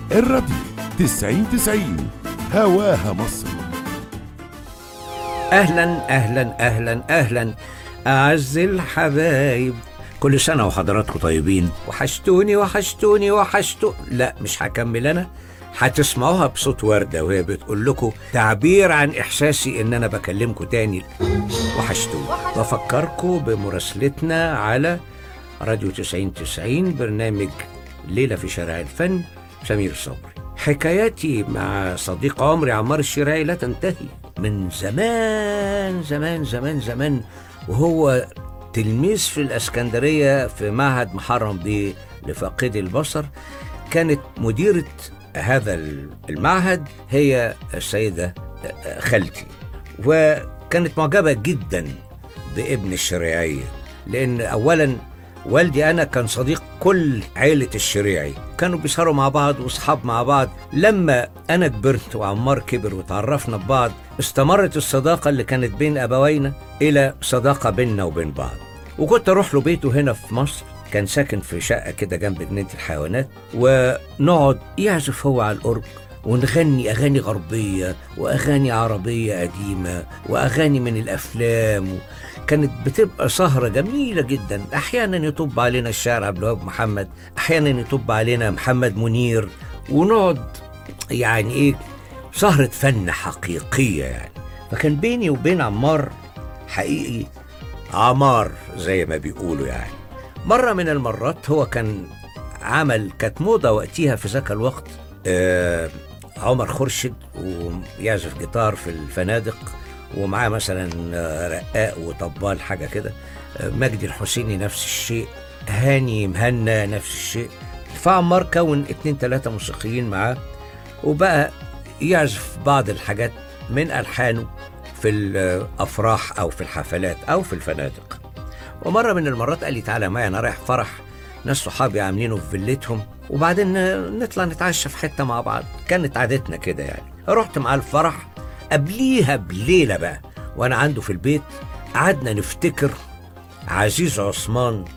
الراديو تسعين تسعين هواها مصر اهلا اهلا اهلا اهلا اعز الحبايب كل سنه وحضراتكم طيبين وحشتوني وحشتوني وحشتو لا مش هكمل انا هتسمعوها بصوت وردة وهي بتقول لكم تعبير عن إحساسي إن أنا بكلمكم تاني وحشتوني بفكركم بمراسلتنا على راديو 90 90 برنامج ليلة في شارع الفن سمير صبري حكاياتي مع صديق عمري عمار الشراعي لا تنتهي من زمان زمان زمان زمان وهو تلميذ في الاسكندريه في معهد محرم بيه لفاقدي البصر كانت مديره هذا المعهد هي السيده خالتي وكانت معجبه جدا بابن الشريعيه لان اولا والدي انا كان صديق كل عيله الشريعي كانوا بيسهروا مع بعض واصحاب مع بعض لما انا كبرت وعمار كبر وتعرفنا ببعض استمرت الصداقه اللي كانت بين ابوينا الى صداقه بيننا وبين بعض وكنت اروح له بيته هنا في مصر كان ساكن في شقه كده جنب جنينه الحيوانات ونقعد يعزف هو على الاورج ونغني اغاني غربيه واغاني عربيه قديمه واغاني من الافلام كانت بتبقى سهرة جميلة جدا أحيانا يطب علينا الشاعر عبد الوهاب محمد أحيانا يطب علينا محمد منير ونقعد يعني إيه سهرة فن حقيقية يعني فكان بيني وبين عمار حقيقي عمار زي ما بيقولوا يعني مرة من المرات هو كان عمل كانت موضة وقتها في ذاك الوقت آه عمر خورشيد ويعزف جيتار في الفنادق ومعاه مثلا رقاق وطبال حاجة كده مجدي الحسيني نفس الشيء هاني مهنا نفس الشيء فعمار كون اتنين تلاتة موسيقيين معاه وبقى يعزف بعض الحاجات من ألحانه في الأفراح أو في الحفلات أو في الفنادق ومرة من المرات قال لي تعالى معايا أنا رايح فرح ناس صحابي عاملينه في فيلتهم وبعدين نطلع نتعشى في حتة مع بعض كانت عادتنا كده يعني رحت معاه الفرح قبليها بليلة بقى وأنا عنده في البيت قعدنا نفتكر عزيز عثمان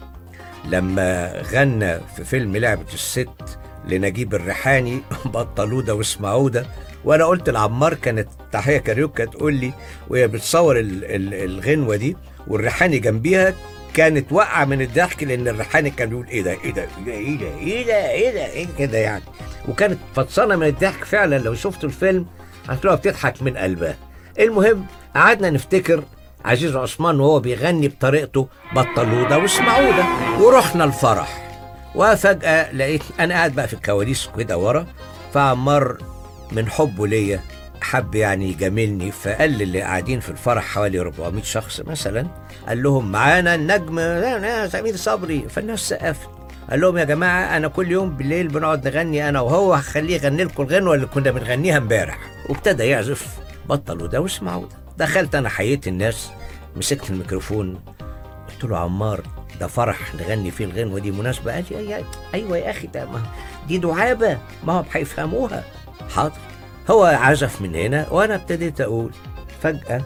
لما غنى في فيلم لعبة الست لنجيب الريحاني بطلودة واسمعودة وأنا قلت لعمار كانت تحية كاريوكا تقول لي وهي بتصور ال- ال- الغنوة دي والريحاني جنبيها كانت واقعة من الضحك لأن الريحاني كان بيقول إيه ده إيه ده إيه ده إيه ده إيه ده إيه كده يعني وكانت فطسانة من الضحك فعلا لو شفتوا الفيلم هتلاقيها بتضحك من قلبها المهم قعدنا نفتكر عزيز عثمان وهو بيغني بطريقته بطلوده واسمعوده ورحنا الفرح وفجأة لقيت أنا قاعد بقى في الكواليس كده ورا فعمار من حبه ليا حب يعني يجاملني فقال للي قاعدين في الفرح حوالي 400 شخص مثلا قال لهم معانا النجم سمير صبري فالناس سقفت قال لهم يا جماعة أنا كل يوم بالليل بنقعد نغني أنا وهو هخليه يغني لكم الغنوة اللي كنا بنغنيها امبارح وابتدى يعزف بطلوا ده واسمعوا ده دخلت أنا حييت الناس مسكت الميكروفون قلت له عمار ده فرح نغني فيه الغنوة دي مناسبة قال لي أي أيوة يا أخي ده ما دي دعابة ما هم هيفهموها حاضر هو عزف من هنا وأنا ابتديت أقول فجأة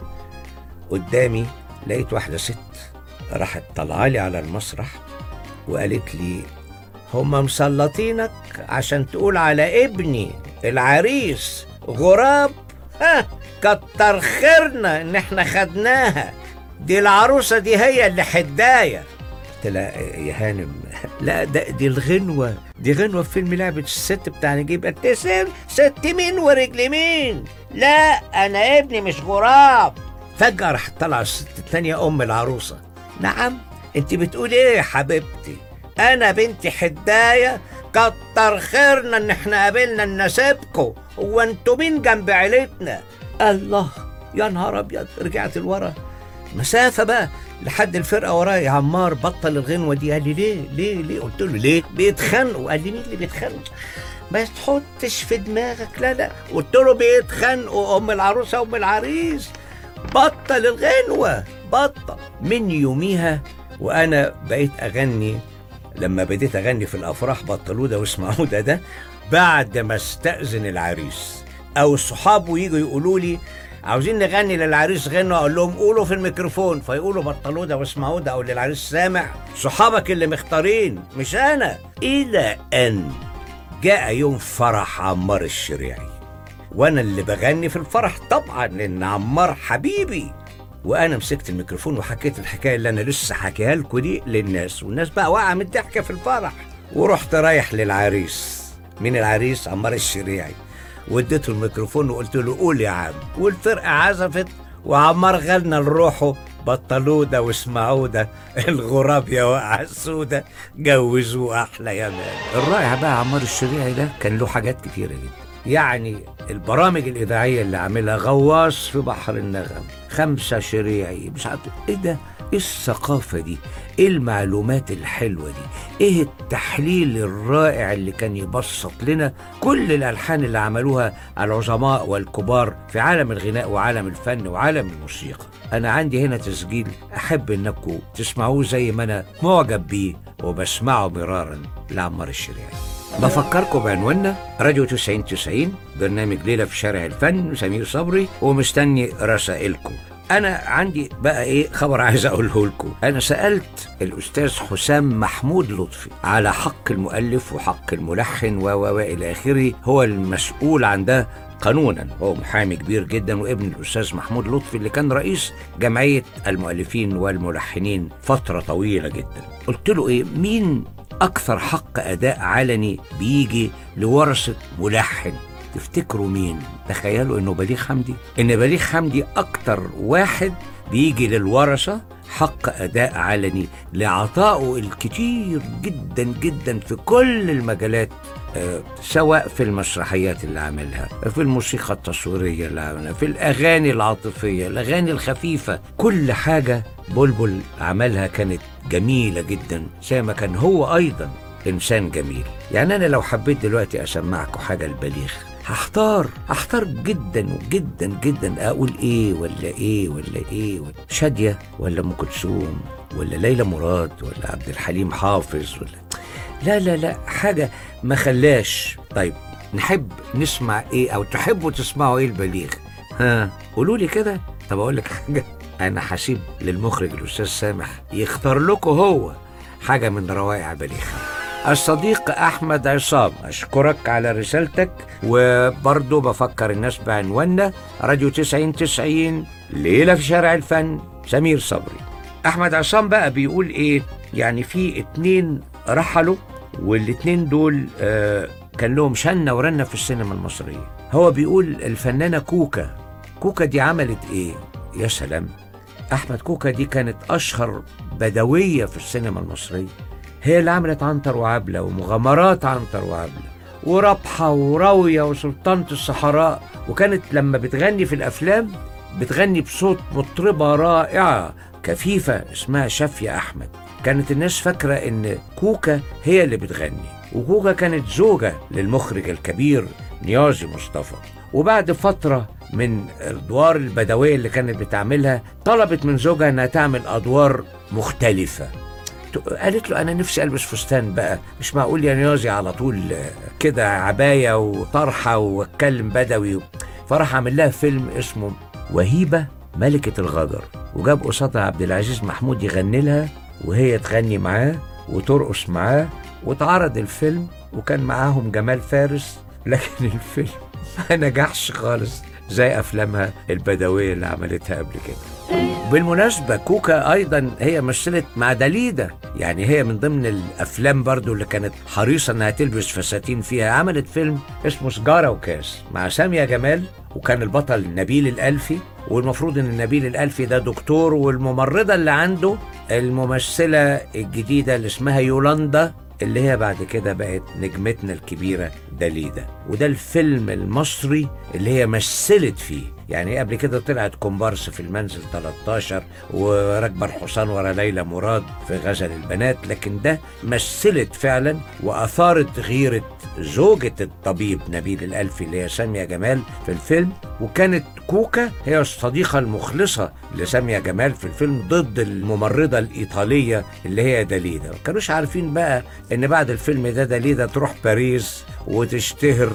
قدامي لقيت واحدة ست راحت طالعة لي على المسرح وقالت لي هما مسلطينك عشان تقول على ابني العريس غراب ها كتر خيرنا ان احنا خدناها دي العروسة دي هي اللي حداية قلت لها يا هانم لا ده دي الغنوة دي غنوة في فيلم لعبة الست بتاع نجيب ابتسم ست مين ورجل مين لا انا ابني مش غراب فجأة راح طلع الست التانية ام العروسة نعم انت بتقول ايه يا حبيبتي انا بنتي حدايه كتر خيرنا ان احنا قابلنا نناسبكم هو انتوا مين جنب عيلتنا الله يا نهار ابيض رجعت لورا مسافه بقى لحد الفرقه ورايا يا عمار بطل الغنوه دي قال لي ليه ليه ليه قلت له ليه بيتخانقوا قال لي مين اللي بيتخانقوا ما تحطش في دماغك لا لا قلت له بيتخانقوا ام العروسه وام العريس بطل الغنوه بطل من يوميها وانا بقيت اغني لما بديت اغني في الافراح بطلوده واسمعوده ده بعد ما استاذن العريس او الصحاب ويجوا يقولوا لي عاوزين نغني للعريس غنوا اقول لهم قولوا في الميكروفون فيقولوا بطلوده واسمعوده او للعريس سامع صحابك اللي مختارين مش انا الى ان جاء يوم فرح عمار الشريعي وانا اللي بغني في الفرح طبعا لان عمار حبيبي وانا مسكت الميكروفون وحكيت الحكايه اللي انا لسه حكيها لكم دي للناس والناس بقى واقعه من الضحكه في الفرح ورحت رايح للعريس مين العريس عمار الشريعي واديته الميكروفون وقلت له قول يا عم والفرقه عزفت وعمار غنى لروحه بطلوده واسمعوده الغراب يا وقع السودة جوزوه احلى يا مان الرائع بقى عمار الشريعي ده كان له حاجات كتيره جدا يعني البرامج الإذاعية اللي عاملها غواص في بحر النغم خمسة شريعي مش عارف إيه ده إيه الثقافة دي إيه المعلومات الحلوة دي إيه التحليل الرائع اللي كان يبسط لنا كل الألحان اللي عملوها العظماء والكبار في عالم الغناء وعالم الفن وعالم الموسيقى أنا عندي هنا تسجيل أحب إنكم تسمعوه زي ما أنا معجب بيه وبسمعه مرارا لعمار الشريعي بفكركم بعنواننا راديو 90 90 برنامج ليلة في شارع الفن سمير صبري ومستني رسائلكم أنا عندي بقى إيه خبر عايز أقوله لكم أنا سألت الأستاذ حسام محمود لطفي على حق المؤلف وحق الملحن و و إلى آخره هو المسؤول عن ده قانونا هو محامي كبير جدا وابن الأستاذ محمود لطفي اللي كان رئيس جمعية المؤلفين والملحنين فترة طويلة جدا قلت له إيه مين أكثر حق أداء علني بيجي لورثة ملحن تفتكروا مين؟ تخيلوا إنه بليغ حمدي؟ إن بليغ حمدي أكتر واحد بيجي للورثة حق أداء علني لعطائه الكتير جدا جدا في كل المجالات آه، سواء في المسرحيات اللي عملها في الموسيقى التصويرية اللي عملها في الأغاني العاطفية الأغاني الخفيفة كل حاجة بلبل عملها كانت جميلة جدا زي ما كان هو أيضا إنسان جميل يعني أنا لو حبيت دلوقتي أسمعكم حاجة البليغ هختار هختار جدا جدا جدا اقول ايه ولا ايه ولا ايه ولا شاديه ولا ام كلثوم ولا ليلى مراد ولا عبد الحليم حافظ ولا لا لا لا حاجه ما خلاش طيب نحب نسمع ايه او تحبوا تسمعوا ايه البليغ ها قولوا لي كده طب اقول لك حاجه انا هسيب للمخرج الاستاذ سامح يختار لكم هو حاجه من روائع بليغ الصديق احمد عصام اشكرك على رسالتك وبرضه بفكر الناس بعنواننا راديو 90 90 ليله في شارع الفن سمير صبري احمد عصام بقى بيقول ايه يعني في اتنين رحلوا والاتنين دول آه كان لهم شنه ورنه في السينما المصريه هو بيقول الفنانه كوكا كوكا دي عملت ايه يا سلام احمد كوكا دي كانت اشهر بدويه في السينما المصريه هي اللي عملت عنتر وعبلة ومغامرات عنتر وعبلة وربحة وراوية وسلطانة الصحراء وكانت لما بتغني في الأفلام بتغني بصوت مطربة رائعة كفيفة اسمها شافية أحمد كانت الناس فاكرة إن كوكا هي اللي بتغني وكوكا كانت زوجة للمخرج الكبير نيازي مصطفى وبعد فترة من الأدوار البدوية اللي كانت بتعملها طلبت من زوجها إنها تعمل أدوار مختلفة قالت له انا نفسي البس فستان بقى مش معقول يا نيازي على طول كده عبايه وطرحه واتكلم بدوي فراح عامل لها فيلم اسمه وهيبه ملكه الغدر وجاب قصادها عبد العزيز محمود يغني لها وهي تغني معاه وترقص معاه واتعرض الفيلم وكان معاهم جمال فارس لكن الفيلم ما نجحش خالص زي افلامها البدويه اللي عملتها قبل كده بالمناسبة كوكا أيضا هي مثلت مع داليدا يعني هي من ضمن الأفلام برضو اللي كانت حريصة إنها تلبس فساتين فيها عملت فيلم اسمه سجارة وكاس مع سامية جمال وكان البطل نبيل الألفي والمفروض إن نبيل الألفي ده دكتور والممرضة اللي عنده الممثلة الجديدة اللي اسمها يولاندا اللي هي بعد كده بقت نجمتنا الكبيرة داليدا وده الفيلم المصري اللي هي مثلت فيه يعني قبل كده طلعت كومبارس في المنزل 13 وراكبه الحصان ورا ليلى مراد في غزل البنات لكن ده مثلت فعلا واثارت غيره زوجة الطبيب نبيل الألفي اللي هي سامية جمال في الفيلم وكانت كوكا هي الصديقة المخلصة لسامية جمال في الفيلم ضد الممرضة الإيطالية اللي هي داليدا ما كانوش عارفين بقى إن بعد الفيلم ده داليدا تروح باريس وتشتهر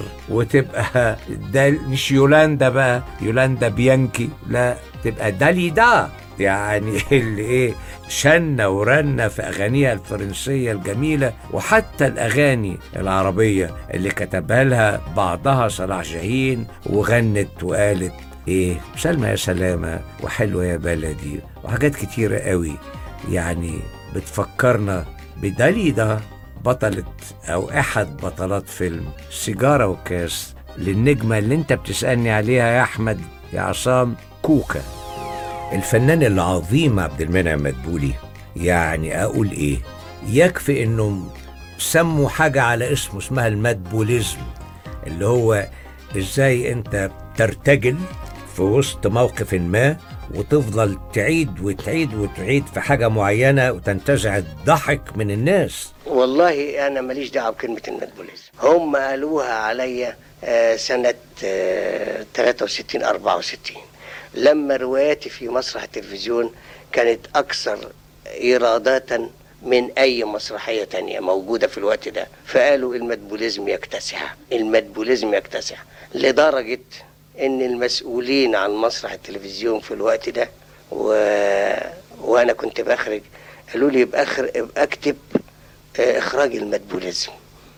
وتبقى ده مش يولاندا بقى يولاندا بيانكي لا تبقى داليدا يعني اللي ايه شنا ورنا في اغانيها الفرنسيه الجميله وحتى الاغاني العربيه اللي كتبها لها بعضها صلاح جاهين وغنت وقالت ايه سلمى يا سلامه وحلوه يا بلدي وحاجات كتيره قوي يعني بتفكرنا بداليدا بطلة أو أحد بطلات فيلم سيجارة وكاس للنجمة اللي أنت بتسألني عليها يا أحمد يا عصام كوكا الفنان العظيم عبد المنعم مدبولي يعني أقول إيه يكفي إنهم سموا حاجة على اسمه اسمها المدبوليزم اللي هو إزاي أنت ترتجل في وسط موقف ما وتفضل تعيد وتعيد وتعيد في حاجة معينة وتنتزع الضحك من الناس والله انا ماليش دعوه بكلمه المدبوليزم هم قالوها عليا آه، سنه آه، 63 64 لما رواياتي في مسرح التلفزيون كانت اكثر ايرادات من اي مسرحيه تانية موجوده في الوقت ده فقالوا المدبوليزم يكتسح المدبوليزم يكتسح لدرجه ان المسؤولين عن مسرح التلفزيون في الوقت ده و... وانا كنت بخرج قالوا لي يبقى أخر... يبقى اكتب آه، اخراج المدبوليزم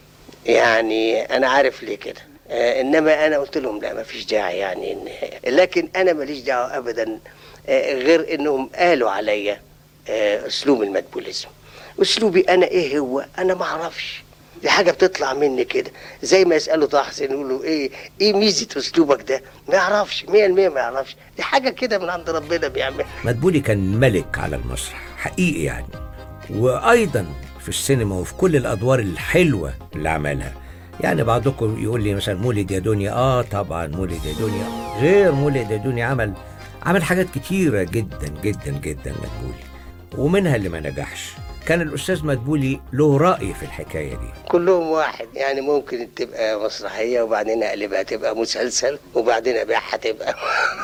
يعني انا عارف ليه كده آه، انما انا قلت لهم لا ما فيش داعي يعني إن لكن انا ماليش دعوه ابدا آه، غير انهم قالوا عليا آه، اسلوب المدبوليزم اسلوبي انا ايه هو انا ما اعرفش دي حاجه بتطلع مني كده زي ما يسالوا طه حسين يقولوا ايه ايه ميزه اسلوبك ده ما يعرفش 100% ما يعرفش دي حاجه كده من عند ربنا بيعملها مدبولي كان ملك على المسرح حقيقي يعني وايضا في السينما وفي كل الادوار الحلوه اللي عملها يعني بعضكم يقول لي مثلا مولد يا دنيا اه طبعا مولد يا دنيا غير مولد يا دنيا عمل عمل حاجات كتيره جدا جدا جدا مدبولي ومنها اللي ما نجحش كان الاستاذ مدبولي له راي في الحكايه دي كلهم واحد يعني ممكن تبقى مسرحية وبعدين اقلبها تبقى مسلسل وبعدين ابيعها تبقى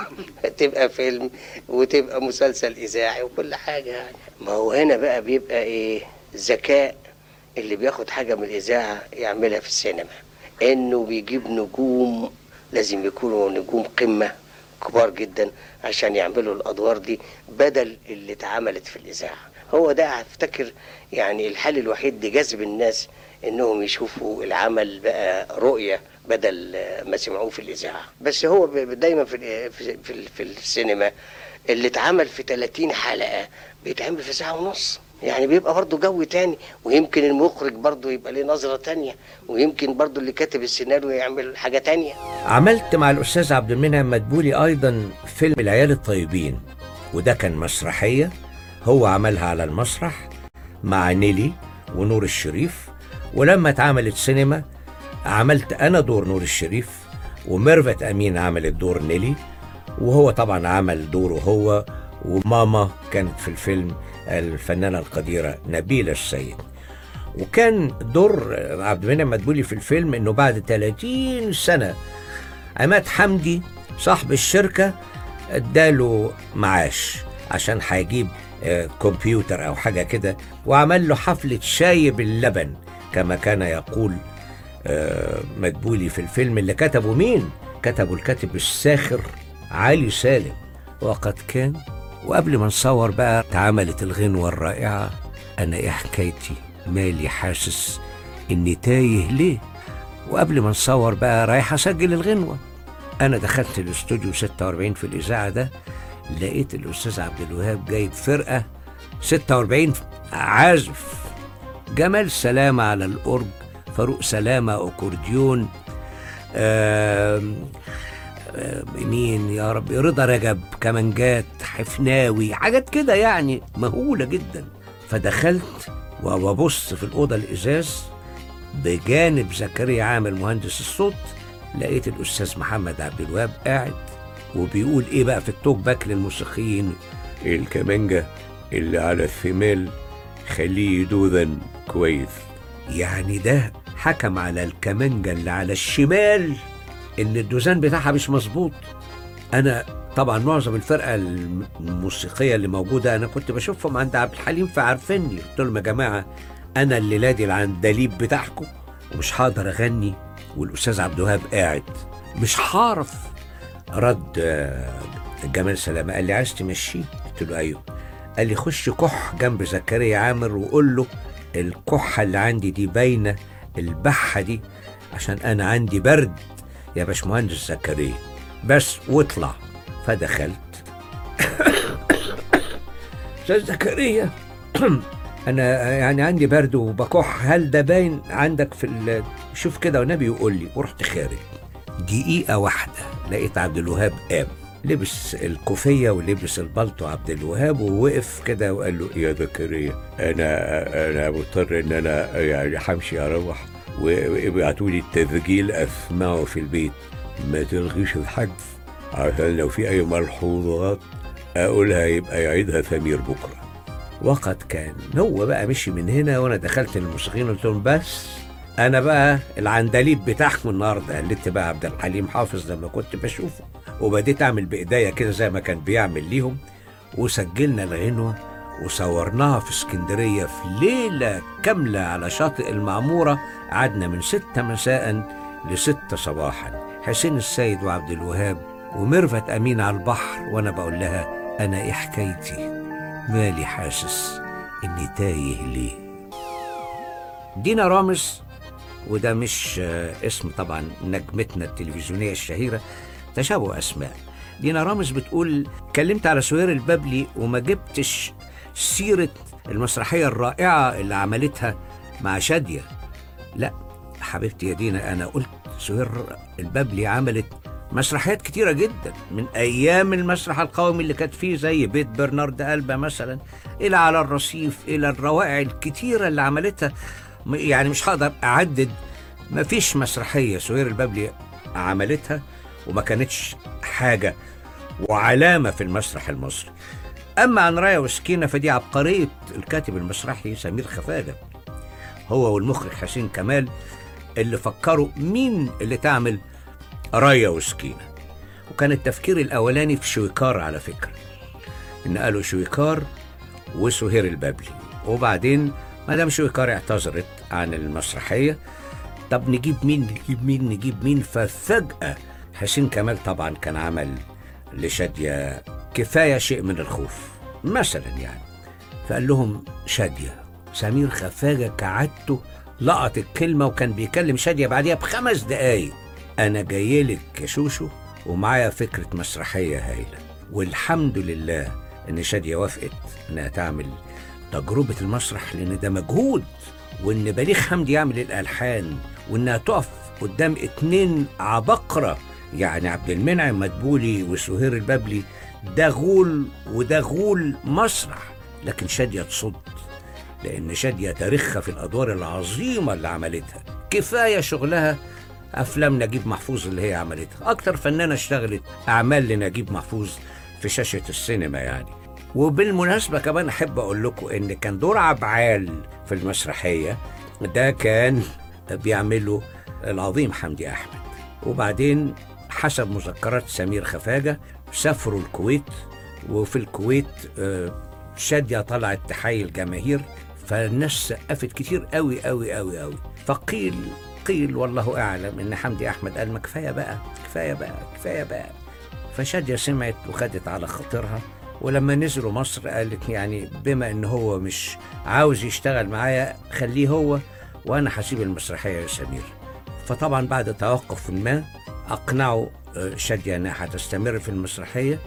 تبقى فيلم وتبقى مسلسل اذاعي وكل حاجة يعني ما هو هنا بقى بيبقى ايه ذكاء اللي بياخد حاجة من الاذاعة يعملها في السينما انه بيجيب نجوم لازم يكونوا نجوم قمة كبار جدا عشان يعملوا الادوار دي بدل اللي اتعملت في الاذاعه هو ده افتكر يعني الحل الوحيد لجذب الناس انهم يشوفوا العمل بقى رؤيه بدل ما سمعوه في الاذاعه بس هو ب- دايما في ال- في في, في السينما اللي اتعمل في 30 حلقه بيتعمل في ساعه ونص يعني بيبقى برضه جو تاني ويمكن المخرج برضه يبقى ليه نظرة تانية ويمكن برضه اللي كاتب السيناريو يعمل حاجة تانية عملت مع الأستاذ عبد المنعم مدبولي أيضا فيلم العيال الطيبين وده كان مسرحية هو عملها على المسرح مع نيلي ونور الشريف ولما اتعملت سينما عملت أنا دور نور الشريف وميرفت أمين عملت دور نيلي وهو طبعا عمل دوره هو وماما كانت في الفيلم الفنانة القديرة نبيلة السيد وكان دور عبد المنعم مدبولي في الفيلم انه بعد 30 سنه عماد حمدي صاحب الشركه اداله معاش عشان هيجيب آه، كمبيوتر او حاجه كده وعمل له حفله شاي باللبن كما كان يقول آه، مدبولي في الفيلم اللي كتبه مين؟ كتبه الكاتب الساخر علي سالم وقد كان وقبل ما نصور بقى اتعملت الغنوة الرائعة أنا إيه حكايتي مالي حاسس إني تايه ليه وقبل ما نصور بقى رايح أسجل الغنوة أنا دخلت الاستوديو 46 في الإذاعة ده لقيت الأستاذ عبد الوهاب جايب فرقة 46 عازف جمال سلامة على الأورج فاروق سلامة أكورديون آم، آم، مين يا رب رضا رجب كمانجات حفناوي حاجات كده يعني مهولة جدا فدخلت وببص في الأوضة الإزاز بجانب زكريا عامر مهندس الصوت لقيت الأستاذ محمد عبد الوهاب قاعد وبيقول إيه بقى في التوك باك للموسيقيين الكمانجة اللي على الثمال خليه يدوذن كويس يعني ده حكم على الكمانجة اللي على الشمال ان الدوزان بتاعها مش مظبوط انا طبعا معظم الفرقه الموسيقيه اللي موجوده انا كنت بشوفهم عند عبد الحليم فعارفيني قلت لهم يا جماعه انا الليلادي العندليب بتاعكم ومش هقدر اغني والاستاذ عبد الوهاب قاعد مش هعرف رد آه، جمال سلامه قال لي عايز تمشيه قلت له ايوه قال لي خش كح جنب زكريا عامر وقول له الكحه اللي عندي دي باينه البحه دي عشان انا عندي برد يا باشمهندس زكريا بس واطلع فدخلت استاذ زكريا انا يعني عندي برد وبكح هل ده باين عندك في ال... شوف كده والنبي يقول لي ورحت خارج دقيقة واحدة لقيت عبد الوهاب قام لبس الكوفية ولبس البلطو عبد الوهاب ووقف كده وقال له يا زكريا أنا أنا مضطر إن أنا يعني همشي أروح ويبعتوا لي التسجيل أسمعه في البيت ما تلغيش الحجز عشان لو في أي ملحوظات أقولها يبقى يعيدها سمير بكرة وقد كان هو بقى مشي من هنا وأنا دخلت الموسيقيين قلت لهم بس انا بقى العندليب بتاعكم النهارده قلت بقى عبد الحليم حافظ لما كنت بشوفه وبديت اعمل بايديا كده زي ما كان بيعمل ليهم وسجلنا الغنوه وصورناها في اسكندريه في ليله كامله على شاطئ المعموره قعدنا من ستة مساء لستة صباحا حسين السيد وعبد الوهاب وميرفت امين على البحر وانا بقول لها انا ايه حكايتي مالي حاسس اني تايه ليه دينا رامز وده مش آه، اسم طبعا نجمتنا التلفزيونية الشهيرة تشابه أسماء دينا رامز بتقول كلمت على سهير البابلي وما جبتش سيرة المسرحية الرائعة اللي عملتها مع شادية لا حبيبتي يا دينا أنا قلت سهير البابلي عملت مسرحيات كتيرة جدا من أيام المسرح القومي اللي كانت فيه زي بيت برنارد ألبا مثلا إلى على الرصيف إلى الروائع الكتيرة اللي عملتها م- يعني مش هقدر أعدد مفيش مسرحية سهير البابلي عملتها وما كانتش حاجة وعلامة في المسرح المصري أما عن راية وسكينة فدي عبقرية الكاتب المسرحي سمير خفاجة هو والمخرج حسين كمال اللي فكروا مين اللي تعمل راية وسكينة وكان التفكير الأولاني في شويكار على فكرة إن قالوا شويكار وسهير البابلي وبعدين مدام شويكار اعتذرت عن المسرحية طب نجيب مين نجيب مين نجيب مين ففجأة حسين كمال طبعا كان عمل لشادية كفاية شيء من الخوف مثلا يعني فقال لهم شادية سمير خفاجة كعادته لقط الكلمة وكان بيكلم شادية بعديها بخمس دقايق أنا جايلك يا شوشو ومعايا فكرة مسرحية هايلة والحمد لله إن شادية وافقت إنها تعمل تجربة المسرح لأن ده مجهود وإن بليغ حمدي يعمل الألحان وإنها تقف قدام اتنين عبقرة يعني عبد المنعم مدبولي وسهير البابلي ده غول وده غول مسرح لكن شادية تصد لأن شادية تاريخها في الأدوار العظيمة اللي عملتها كفاية شغلها أفلام نجيب محفوظ اللي هي عملتها أكتر فنانة اشتغلت أعمال لنجيب محفوظ في شاشة السينما يعني وبالمناسبة كمان أحب أقول لكم إن كان دور عبعال في المسرحية ده كان بيعمله العظيم حمدي أحمد وبعدين حسب مذكرات سمير خفاجة سافروا الكويت وفي الكويت آه، شادية طلعت تحيي الجماهير فالناس سقفت كتير قوي قوي قوي قوي فقيل قيل والله أعلم إن حمدي أحمد قال ما كفاية بقى كفاية بقى كفاية بقى فشادية سمعت وخدت على خاطرها ولما نزلوا مصر قالت يعني بما ان هو مش عاوز يشتغل معايا خليه هو وانا هسيب المسرحيه يا سمير فطبعا بعد توقف ما اقنعوا آه، شادية انها هتستمر في المسرحيه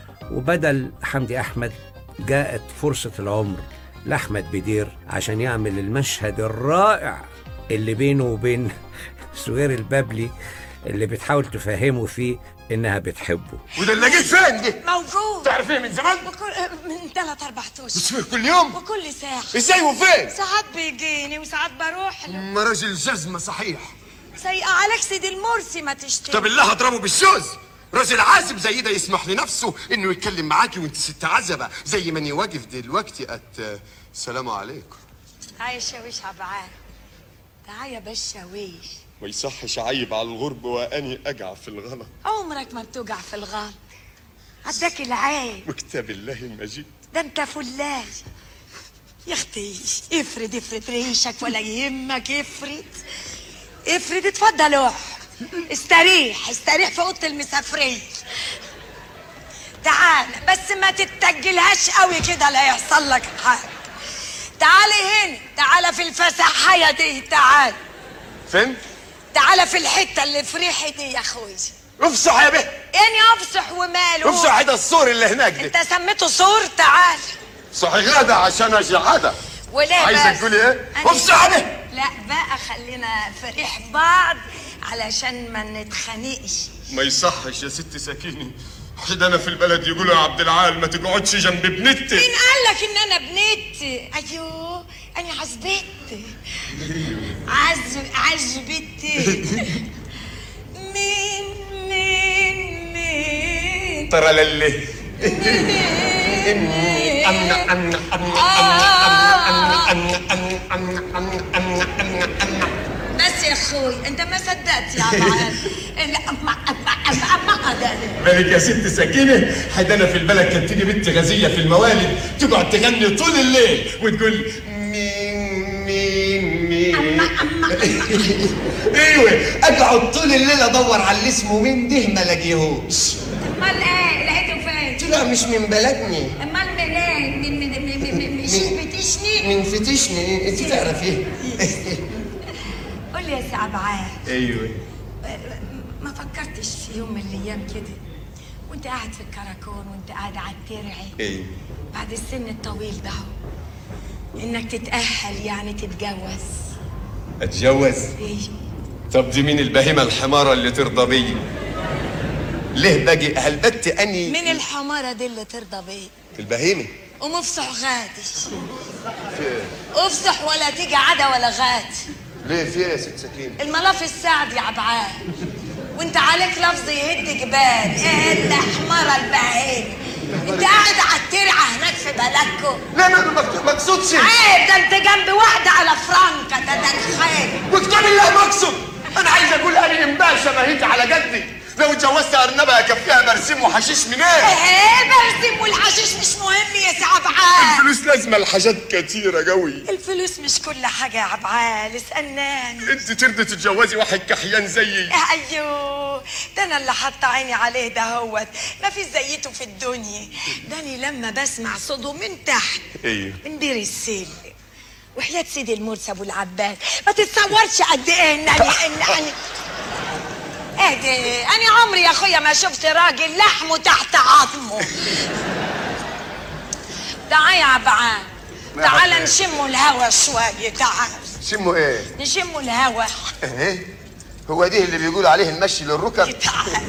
وبدل حمدي احمد جاءت فرصه العمر لاحمد بدير عشان يعمل المشهد الرائع اللي بينه وبين سوير البابلي اللي بتحاول تفهمه فيه انها بتحبه وده اللي جيت فين دي؟ موجود تعرف ايه من زمان؟ بكل من ثلاث اربع اشهر بتشوفه كل يوم؟ وكل ساعة ازاي وفين؟ ساعات بيجيني وساعات بروح له ما راجل جزمة صحيح سيئة عليك سيدي المرسي ما تشتري طب الله اضربه بالشوز راجل عازب زي ده يسمح لنفسه انه يتكلم معاكي وانت ست عزبة زي ما اني واقف دلوقتي ات السلام عليكم هاي الشاويش عبعال تعال يا بالشاويش ما يصحش عيب على الغرب واني اقع في الغلط عمرك ما بتوجع في الغلط عداك العيب وكتاب الله المجيد ده انت فلاج يا اختي افرد افرد ريشك ولا يهمك افرد افرد اتفضل اقعد استريح استريح في اوضه المسافرين تعال بس ما تتجلهاش قوي كده لا يحصل لك حاجه تعالي هنا تعالى في الفسحية دي تعال فين؟ تعالى في الحتة اللي في ريحي دي يا اخوي افصح يا به يعني افصح وماله افصح ده السور اللي هناك انت ده سميته صور تعال صحي غدا عشان اجي غدا وليه عايزة بس؟ تقولي ايه؟ أنا- افصح يا به لا بقى خلينا في ريح بعض علشان ما نتخانقش ما يصحش يا ست سكينة حد انا في البلد يقولوا يا عبد العال ما تقعدش جنب ابنتي مين قال لك ان انا بنت ايوه انا عزبت عز عزبت مين مين مين ترى للي مين بس يا اخوي انت ما صدقت يا معاذ لا أما أما أما أما ده بالك يا ست سكينة حد انا في البلد كانت تيجي بنت غزية في الموالد تقعد تغني طول الليل وتقول مين مين مين ايوه اقعد طول الليل ادور على اللي اسمه مين ده ما الاقيهوش امال ايه لقيته فين؟ لا مش من بلدني امال منين؟ من من من من من من شبتشني؟ من فتشني انت تعرفيه قول لي يا سي عبعال ايوه ما فكرتش في يوم من الايام كده وانت قاعد في الكراكون وانت قاعد على الترعي ايوه بعد السن الطويل ده اهو انك تتأهل يعني تتجوز اتجوز ايه طب دي مين البهيمة الحمارة اللي ترضى بيا ليه باجي هلبت اني من الحمارة دي اللي ترضى بيه البهيمه قوم افصح غادي افصح ولا تيجي عدا ولا غاد ليه في ايه يا ست سكينه الملف السعد يا عبعال وانت عليك لفظ يهد جبال ايه الحمارة البهيم انت قاعد على الترعة هناك في بلدكم لا ما ما مقصودش عيب ده انت جنب واحدة على فرانكا ده ده الخير وكتاب الله مقصود انا عايز اقول انا امباشا بهيت على جدي لو اتجوزت ارنبه اكفيها برسيم وحشيش منين ايه برسم والحشيش مش مهم يا سي عبعال الفلوس لازمة لحاجات كتيرة قوي الفلوس مش كل حاجة يا عبعال اسألناني انت ترضي تتجوزي واحد كحيان زيي ايوه ده انا اللي حاطه عيني عليه ده هوت ما في زيته في الدنيا ده انا لما بسمع صوته من تحت ايوه من بير السلم وحياة سيدي المرسي ابو العباس ما تتصورش قد ايه انني انني ايه ده انا عمري يا اخويا ما شفت راجل لحمه تحت عظمه تعال يا عبعان تعال نشموا الهوا شويه تعال شموا ايه نشموا الهوا ايه هو دي اللي بيقولوا عليه المشي للركب تعال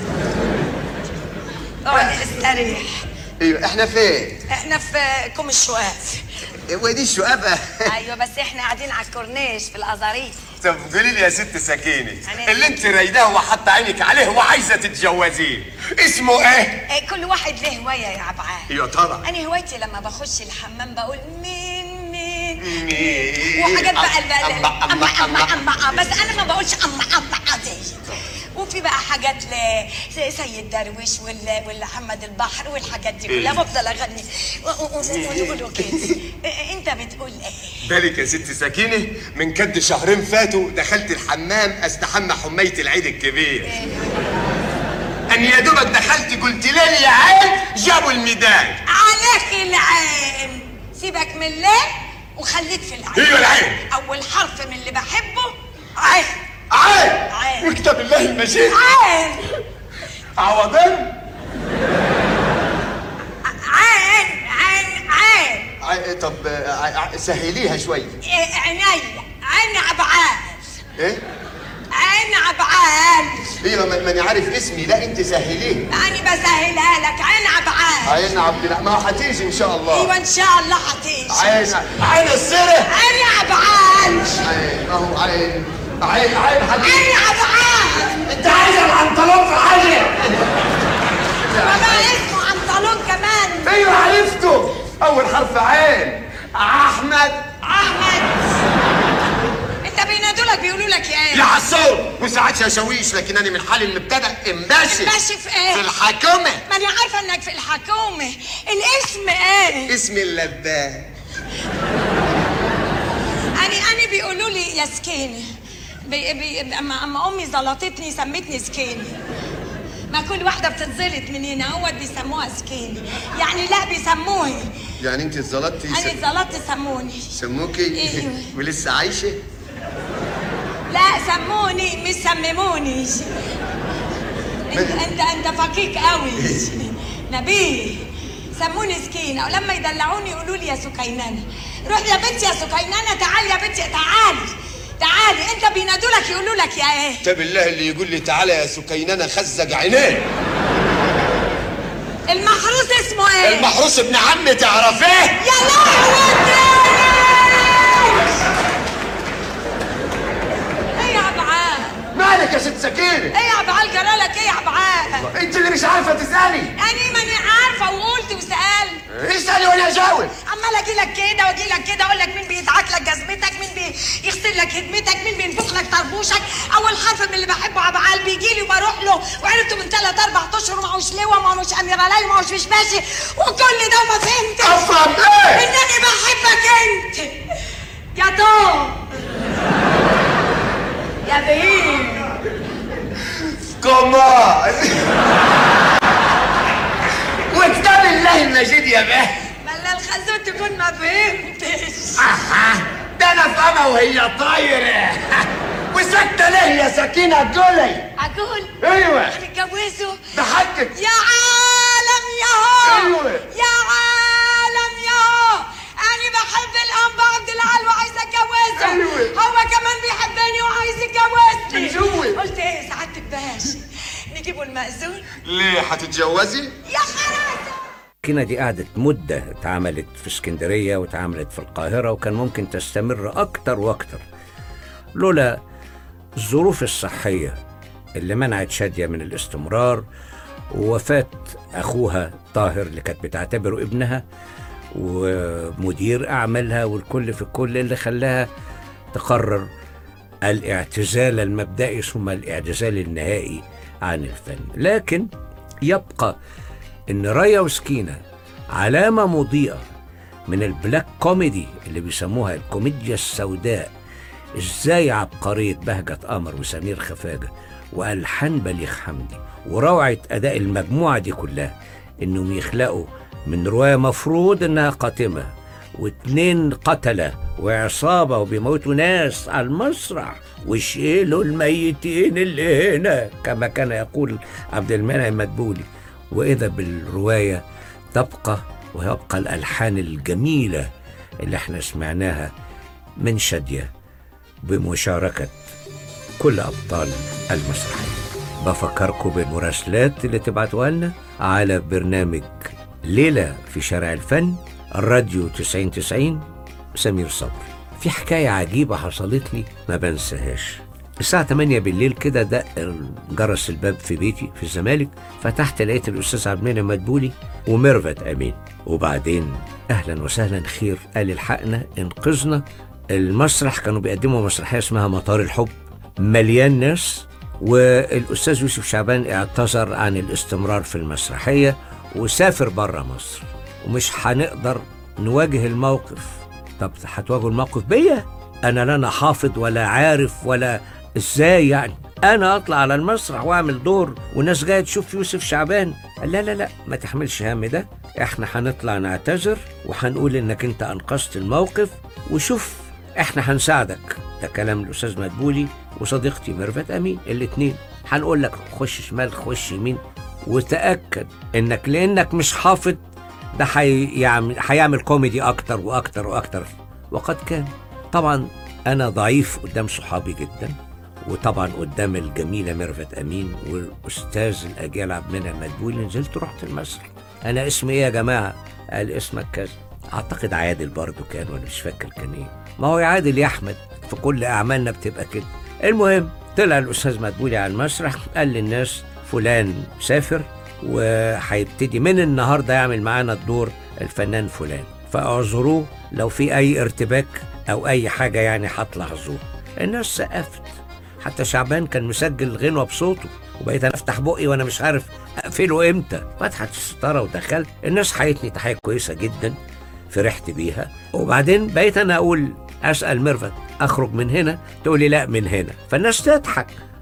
اقعد استريح ايوه احنا فين احنا في كوم الشواف هو دي الشقافه ايوه بس احنا قاعدين على الكورنيش في الازاريط طب قولي لي يا ست سكينه أنا- اللي انت رايداه وحاطه عينك عليه وعايزه تتجوزيه اسمه ايه إيه، كل واحد له هوايه يا عبعال يا ترى انا هوايتي لما بخش الحمام بقول مين مين مين؟ وحاجات بقى الب- أما- أما- اما اما أما- اما بس انا ما بقولش اما اما دي وفي بقى حاجات ل زي سيد درويش ولا ولا محمد البحر والحاجات دي كلها بفضل اغني و- و- و- ونقولوا كده إيه، انت بتقول ايه بالك يا ست سكينه من كد شهرين فاتوا دخلت الحمام استحمى حمية العيد الكبير أن يا دوبك دخلت قلت لي يا عين جابوا الميدان عليك العين سيبك من الليل وخليك في العين ايوه العين اول حرف من اللي بحبه عين عين عين. وكتاب الله المجيد عين عوضان عين عين عين عي- طب آه، ع- سهليها شوي إيه، عينيا عين عبعال ايه عين عبعال ايوه ما- ماني عارف اسمي لا انت سهليه انا بسهلها لك عين عبعال عين عبد الع- ما هتيجي ان شاء الله ايوه ان شاء الله هتيجي عين عين السره عين عبعال عين ما هو عين عين عين حبيبي عين عبعال انت عايز العنطلون في حاجه بابا اسمه عنطلون كمان ايوه عرفته اول حرف عين احمد احمد انت بينادوا لك بيقولوا لك يا يا ايه حسون وساعات شاويش لكن انا من حالي المبتدا امباشي ماشي في ايه في الحكومه ما انا عارفه انك في الحكومه الاسم ايه اسم اللبان انا انا بيقولوا لي يا سكيني بي بي اما اما امي زلطتني سمتني سكيني ما كل واحدة بتتزلط من هنا هو بيسموها سكينة يعني لا بيسموهي يعني انت اتظلمتي أنا اتزلطت سموني سموكي ايوه. ولسه عايشه لا سموني مش سمموني انت انت انت فقيق قوي نبيه سموني سكينة ولما يدلعوني يقولوا لي يا سكينانة روح يا بنتي يا سكينانة تعالي يا بنتي تعالي تعالي انت بينادوا لك يقولوا لك يا ايه طب الله اللي يقول لي تعالى يا سكينانة خزق عينيه المحروس اسمه ايه المحروس ابن عمي تعرفيه يا لهوي ايه يا عبعال مالك يا ست سكينة ايه يا عبعال جرالك ايه يا عبعال انت اللي مش عارفة تسألي انا ماني عارفه وقلت وسالت اسألي وانا اجاوب عمال اجي لك كده واجي لك كده اقول لك مين بيدعك لك جزمتك مين بيغسل لك هدمتك مين بينفخ لك طربوشك اول حرف من اللي بحبه عبعال بيجي لي وبروح له وعرفته من ثلاث اربع اشهر ومعهوش لواء ومعهوش اميرالاي ومعهوش مش ماشي وكل ده وما فهمتش افهم ايه انني بحبك انت يا توم يا بهيم كمان وكتاب الله المجيد يا به بلا الخزوت تكون ما فهمتش ده انا فاهمة وهي طايرة وسكتة ليه يا سكينة قولي اقول ايوه تتجوزوا ده حقك يا عالم ياهو أيوة. يا عالم ياهو انا بحب الانبا عبد العال وعايزه اتجوزه أيوة. هو كمان بيحبني وعايز يتجوزني بنجوز. قلت ايه سعادتك باشا نجيبوا المأذون ليه هتتجوزي؟ يا خراسة السكينة دي قعدت مدة اتعملت في اسكندرية واتعملت في القاهرة وكان ممكن تستمر أكتر وأكتر لولا الظروف الصحية اللي منعت شادية من الاستمرار ووفاة أخوها طاهر اللي كانت بتعتبره ابنها ومدير أعمالها والكل في الكل اللي خلاها تقرر الاعتزال المبدئي ثم الاعتزال النهائي عن الفن لكن يبقى ان رايا وسكينة علامة مضيئة من البلاك كوميدي اللي بيسموها الكوميديا السوداء ازاي عبقرية بهجة قمر وسمير خفاجة والحان بليغ حمدي وروعة اداء المجموعة دي كلها انهم يخلقوا من رواية مفروض انها قاتمة واتنين قتلة وعصابة وبيموتوا ناس على المسرح ويشيلوا الميتين اللي هنا كما كان يقول عبد المنعم مدبولي وإذا بالرواية تبقى ويبقى الألحان الجميلة اللي احنا سمعناها من شادية بمشاركة كل أبطال المسرحية بفكركم بالمراسلات اللي تبعتوها لنا على برنامج ليلة في شارع الفن الراديو 9090 سمير صبري في حكاية عجيبة حصلت لي ما بنساهاش الساعة 8 بالليل كده دق جرس الباب في بيتي في الزمالك فتحت لقيت الأستاذ عبد المنعم مدبولي وميرفت أمين وبعدين أهلا وسهلا خير قال الحقنا انقذنا المسرح كانوا بيقدموا مسرحية اسمها مطار الحب مليان ناس والأستاذ يوسف شعبان اعتذر عن الاستمرار في المسرحية وسافر بره مصر ومش هنقدر نواجه الموقف طب هتواجهوا الموقف بيا انا لا انا حافظ ولا عارف ولا ازاي يعني انا اطلع على المسرح واعمل دور والناس جايه تشوف يوسف شعبان قال لا لا لا ما تحملش هم ده احنا هنطلع نعتذر وهنقول انك انت انقذت الموقف وشوف احنا هنساعدك ده كلام الاستاذ مدبولي وصديقتي ميرفت امين الاتنين هنقول لك خش شمال خش يمين وتاكد انك لانك مش حافظ ده هيعمل هيعمل كوميدي اكتر واكتر واكتر وقد كان طبعا انا ضعيف قدام صحابي جدا وطبعا قدام الجميله ميرفت امين والاستاذ الاجيال عبد المنعم مدبولي نزلت رحت المسرح انا اسمي ايه يا جماعه قال اسمك كذا اعتقد عادل برضو كان ولا مش فاكر كان ايه ما هو يا عادل يا احمد في كل اعمالنا بتبقى كده المهم طلع الاستاذ مدبولي على المسرح قال للناس فلان سافر وهيبتدي من النهارده يعمل معانا الدور الفنان فلان فاعذروه لو في اي ارتباك او اي حاجه يعني هتلاحظوها الناس سقفت حتى شعبان كان مسجل غنوه بصوته وبقيت انا افتح بقي وانا مش عارف اقفله امتى فتحت الستاره ودخلت الناس حيتني تحيه كويسه جدا فرحت بيها وبعدين بقيت انا اقول اسال ميرفت اخرج من هنا تقول لي لا من هنا فالناس تضحك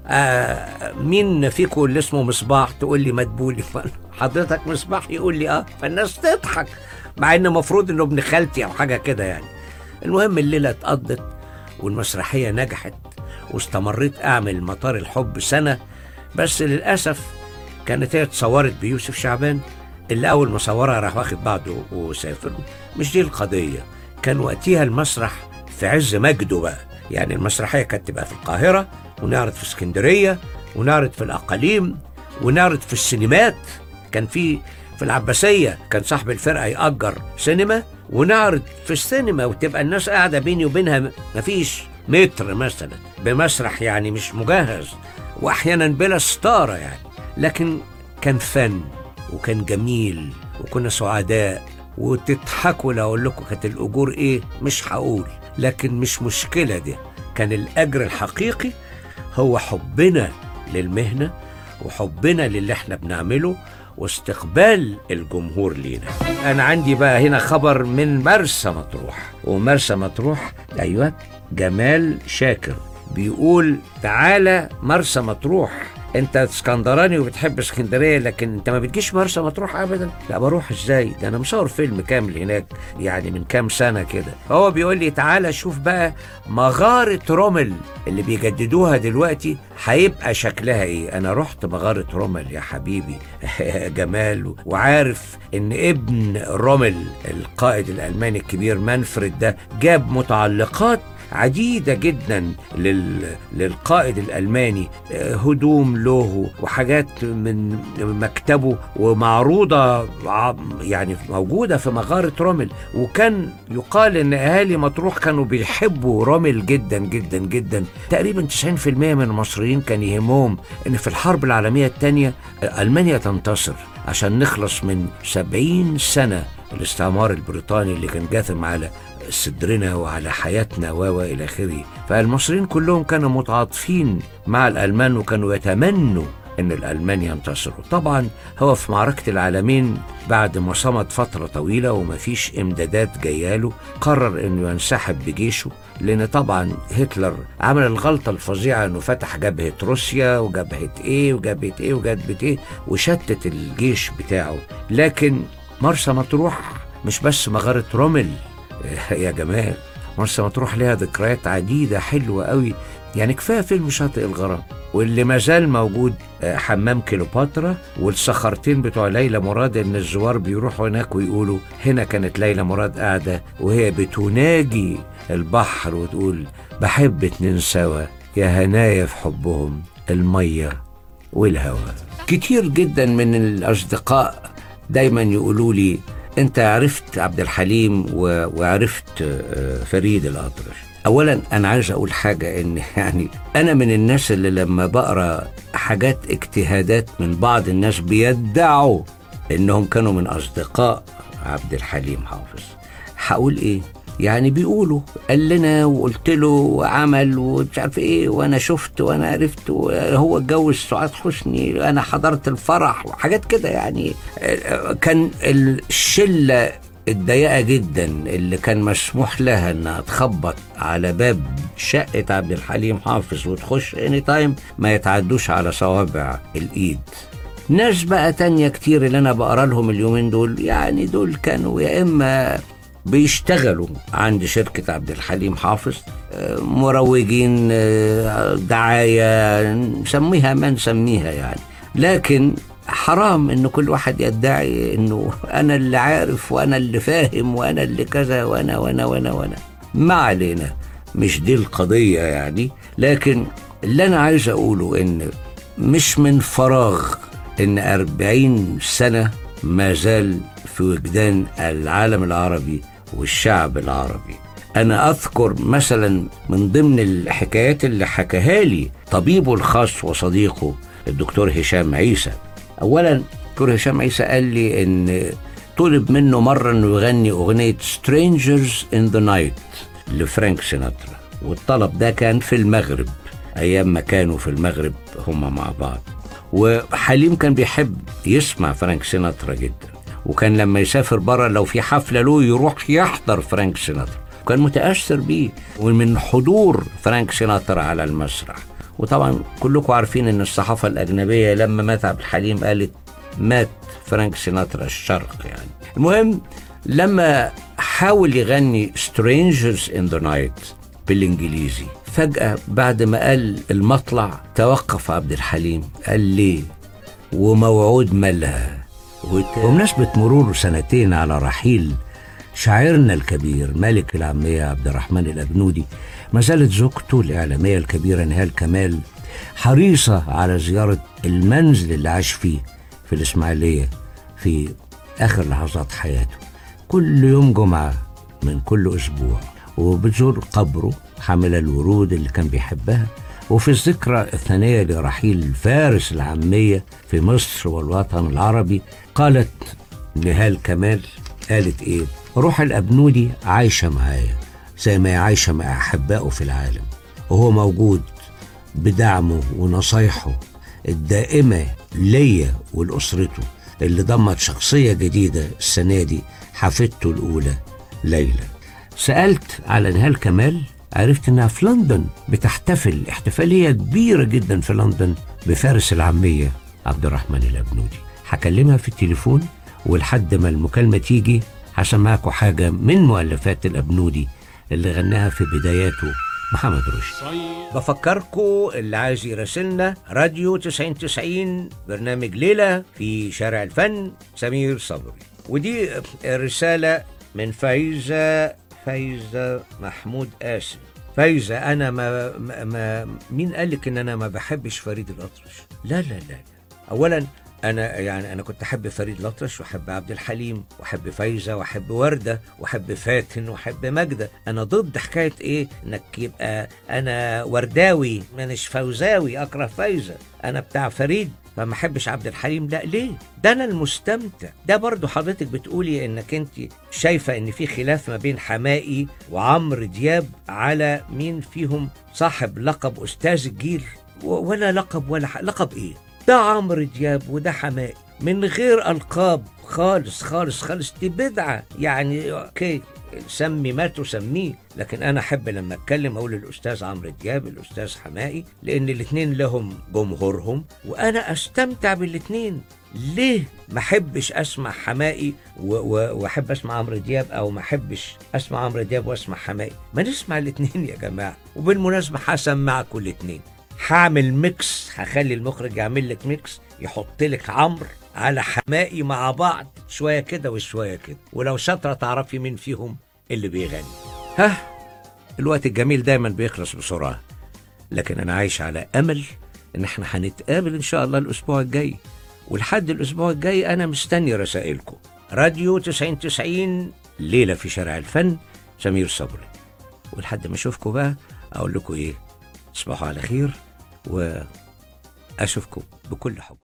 آه مين فيكم اللي اسمه مصباح تقول لي مدبولي حضرتك مصباح يقول لي اه فالناس تضحك مع ان المفروض انه ابن خالتي او حاجه كده يعني المهم الليله اتقضت والمسرحيه نجحت واستمريت اعمل مطار الحب سنه بس للاسف كانت هي اتصورت بيوسف شعبان اللي اول ما صورها راح واخد بعضه وسافر مش دي القضيه كان وقتها المسرح في عز مجده بقى يعني المسرحيه كانت تبقى في القاهره ونعرض في اسكندريه ونعرض في الاقاليم ونعرض في السينمات كان في في العباسيه كان صاحب الفرقه يأجر سينما ونعرض في السينما وتبقى الناس قاعده بيني وبينها مفيش متر مثلا بمسرح يعني مش مجهز واحيانا بلا ستاره يعني لكن كان فن وكان جميل وكنا سعداء وتضحكوا لو اقول لكم كانت الاجور ايه مش هقول لكن مش مشكله دي كان الاجر الحقيقي هو حبنا للمهنه وحبنا للي احنا بنعمله واستقبال الجمهور لينا انا عندي بقى هنا خبر من مرسى مطروح ومرسى مطروح ايوه جمال شاكر بيقول تعالى مرسى مطروح انت اسكندراني وبتحب اسكندريه لكن انت ما بتجيش مرسى مطروح ابدا لا بروح ازاي ده انا مصور فيلم كامل هناك يعني من كام سنه كده هو بيقول لي تعالى شوف بقى مغاره رمل اللي بيجددوها دلوقتي هيبقى شكلها ايه انا رحت مغاره رمل يا حبيبي يا جمال وعارف ان ابن رمل القائد الالماني الكبير منفرد ده جاب متعلقات عديدة جدا لل... للقائد الألماني آه، هدوم له وحاجات من مكتبه ومعروضة ع- يعني موجودة في مغارة رمل وكان يقال إن أهالي مطروح كانوا بيحبوا رمل جدا جدا جدا تقريبا 90% من المصريين كان يهمهم إن في الحرب العالمية الثانية ألمانيا تنتصر عشان نخلص من 70 سنة الاستعمار البريطاني اللي كان جاثم على صدرنا وعلى حياتنا و و الى اخره فالمصريين كلهم كانوا متعاطفين مع الالمان وكانوا يتمنوا ان الالمان ينتصروا طبعا هو في معركه العالمين بعد ما صمد فتره طويله وما فيش امدادات جاياله قرر انه ينسحب بجيشه لان طبعا هتلر عمل الغلطه الفظيعه انه فتح جبهه روسيا وجبهه ايه وجبهه ايه وجبهه ايه وشتت الجيش بتاعه لكن مرسى مطروح مش بس مغاره رمل يا جمال مرسى مطروح ليها ذكريات عديدة حلوة قوي يعني كفاية فيلم شاطئ الغرام واللي ما زال موجود آه، حمام كيلوباترا والصخرتين بتوع ليلى مراد ان الزوار بيروحوا هناك ويقولوا هنا كانت ليلى مراد قاعدة وهي بتناجي البحر وتقول بحب اتنين سوا يا هنايا في حبهم المية والهواء كتير جدا من الأصدقاء دايما يقولوا لي انت عرفت عبد الحليم و... وعرفت آه، فريد الأطرش اولا انا عايز اقول حاجه ان يعني انا من الناس اللي لما بقرا حاجات اجتهادات من بعض الناس بيدعوا انهم كانوا من اصدقاء عبد الحليم حافظ هقول ايه يعني بيقولوا قال لنا وقلت له وعمل ومش عارف ايه وانا شفت وانا عرفت وهو اتجوز سعاد حسني انا حضرت الفرح وحاجات كده يعني آه، كان الشله الضيقه جدا اللي كان مسموح لها انها تخبط على باب شقه عبد الحليم حافظ وتخش اني تايم ما يتعدوش على صوابع الايد ناس بقى تانية كتير اللي انا بقرا لهم اليومين دول يعني دول كانوا يا اما بيشتغلوا عند شركة عبد الحليم حافظ آه، مروجين آه، دعاية نسميها ما نسميها يعني لكن حرام ان كل واحد يدعي انه انا اللي عارف وانا اللي فاهم وانا اللي كذا وانا وانا وانا وانا ما علينا مش دي القضية يعني لكن اللي انا عايز اقوله ان مش من فراغ ان أربعين سنة ما زال في وجدان العالم العربي والشعب العربي أنا أذكر مثلا من ضمن الحكايات اللي حكاها لي طبيبه الخاص وصديقه الدكتور هشام عيسى أولا دكتور هشام عيسى قال لي إن طلب منه مرة إنه يغني أغنية Strangers in the Night لفرانك سيناترا والطلب ده كان في المغرب أيام ما كانوا في المغرب هما مع بعض وحليم كان بيحب يسمع فرانك سيناترا جدا وكان لما يسافر بره لو في حفلة له يروح يحضر فرانك سيناترا وكان متأثر بيه ومن حضور فرانك سيناترا على المسرح وطبعا كلكم عارفين ان الصحافة الأجنبية لما مات عبد الحليم قالت مات فرانك سيناترا الشرق يعني المهم لما حاول يغني Strangers in the Night بالإنجليزي فجأة بعد ما قال المطلع توقف عبد الحليم قال ليه وموعود مالها وبمناسبة مرور سنتين على رحيل شاعرنا الكبير ملك العامية عبد الرحمن الأبنودي ما زالت زوجته الإعلامية الكبيرة نهال كمال حريصة على زيارة المنزل اللي عاش فيه في الإسماعيلية في آخر لحظات حياته كل يوم جمعة من كل أسبوع وبتزور قبره حاملة الورود اللي كان بيحبها وفي الذكرى الثانية لرحيل فارس العامية في مصر والوطن العربي قالت نهال كمال قالت ايه روح الأبنودي عايشة معايا زي ما هي عايشة مع أحبائه في العالم وهو موجود بدعمه ونصايحه الدائمة ليا ولأسرته اللي ضمت شخصية جديدة السنة دي حفيدته الأولى ليلى سألت على نهال كمال عرفت انها في لندن بتحتفل احتفالية كبيرة جدا في لندن بفارس العامية عبد الرحمن الأبنودي هكلمها في التليفون ولحد ما المكالمة تيجي هسمعكوا حاجة من مؤلفات الأبنودي اللي غناها في بداياته محمد رشدي بفكركم اللي عايز يراسلنا راديو 9090 برنامج ليلة في شارع الفن سمير صبري ودي رسالة من فايزة فايزة محمود قاسم فايزة أنا ما, ما, ما مين قال لك إن أنا ما بحبش فريد الأطرش لا لا لا أولا أنا يعني أنا كنت أحب فريد الأطرش وأحب عبد الحليم وأحب فايزة وأحب وردة وأحب فاتن وأحب ماجدة أنا ضد حكاية إيه إنك يبقى أنا ورداوي مانيش فوزاوي أكره فايزة أنا بتاع فريد فما احبش عبد الحليم لا ليه ده انا المستمتع ده برضو حضرتك بتقولي انك انت شايفه ان في خلاف ما بين حمائي وعمرو دياب على مين فيهم صاحب لقب استاذ الجيل و- ولا لقب ولا ح... لقب ايه ده عمرو دياب وده حمائي من غير القاب خالص خالص خالص دي بدعه يعني اوكي سمي ما تسميه لكن انا احب لما اتكلم اقول الاستاذ عمرو دياب الاستاذ حمائي لان الاثنين لهم جمهورهم وانا استمتع بالاثنين ليه ما احبش اسمع حمائي و- و- واحب اسمع عمرو دياب او ما احبش اسمع عمرو دياب واسمع حمائي ما نسمع الاثنين يا جماعه وبالمناسبه هسمعكم الاثنين هعمل ميكس هخلي المخرج يعمل لك ميكس يحط لك عمرو على حمائي مع بعض شويه كده وشويه كده ولو شاطره تعرفي مين فيهم اللي بيغني ها الوقت الجميل دايما بيخلص بسرعه لكن انا عايش على امل ان احنا هنتقابل ان شاء الله الاسبوع الجاي ولحد الاسبوع الجاي انا مستني رسائلكم راديو 9090 ليله في شارع الفن سمير صبري ولحد ما اشوفكم بقى اقول لكم ايه تصبحوا على خير واشوفكم بكل حب